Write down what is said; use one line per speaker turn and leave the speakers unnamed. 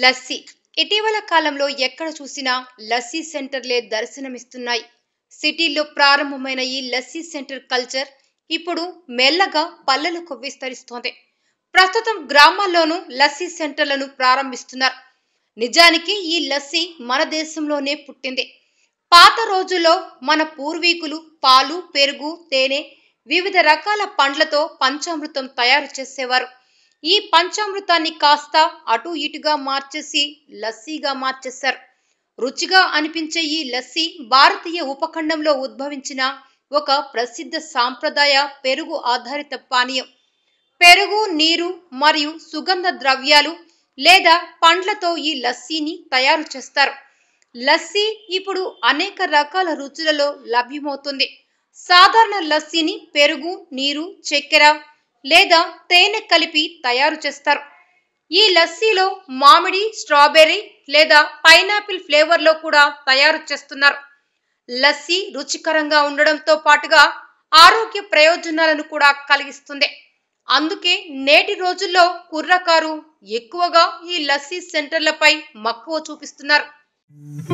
లస్సీ ఇటీవల కాలంలో ఎక్కడ చూసినా లస్సీ సెంటర్లే దర్శనమిస్తున్నాయి సిటీల్లో ప్రారంభమైన ఈ లస్సీ సెంటర్ కల్చర్ ఇప్పుడు మెల్లగా పల్లెలకు విస్తరిస్తోంది ప్రస్తుతం గ్రామాల్లోనూ లస్సీ సెంటర్లను ప్రారంభిస్తున్నారు నిజానికి ఈ లస్సీ మన దేశంలోనే పుట్టింది పాత రోజుల్లో మన పూర్వీకులు పాలు పెరుగు తేనె వివిధ రకాల పండ్లతో పంచామృతం తయారు చేసేవారు ఈ పంచామృతాన్ని కాస్త అటు ఇటుగా మార్చేసి లస్సీగా మార్చేశారు రుచిగా అనిపించే ఈ లస్సీ భారతీయ ఉపఖండంలో ఉద్భవించిన ఒక ప్రసిద్ధ సాంప్రదాయ పెరుగు ఆధారిత పానీయం పెరుగు నీరు మరియు సుగంధ ద్రవ్యాలు లేదా పండ్లతో ఈ లస్సీని తయారు చేస్తారు లస్సీ ఇప్పుడు అనేక రకాల రుచులలో లభ్యమవుతుంది సాధారణ లస్సీని పెరుగు నీరు చక్కెర లేదా తేనె కలిపి తయారు చేస్తారు ఈ లస్సీలో మామిడి స్ట్రాబెర్రీ లేదా పైనాపిల్ ఫ్లేవర్లో కూడా తయారు చేస్తున్నారు లస్సీ రుచికరంగా ఉండడంతో పాటుగా ఆరోగ్య ప్రయోజనాలను కూడా కలిగిస్తుంది అందుకే నేటి రోజుల్లో కుర్రకారు ఎక్కువగా ఈ లస్సీ సెంటర్లపై మక్కువ చూపిస్తున్నారు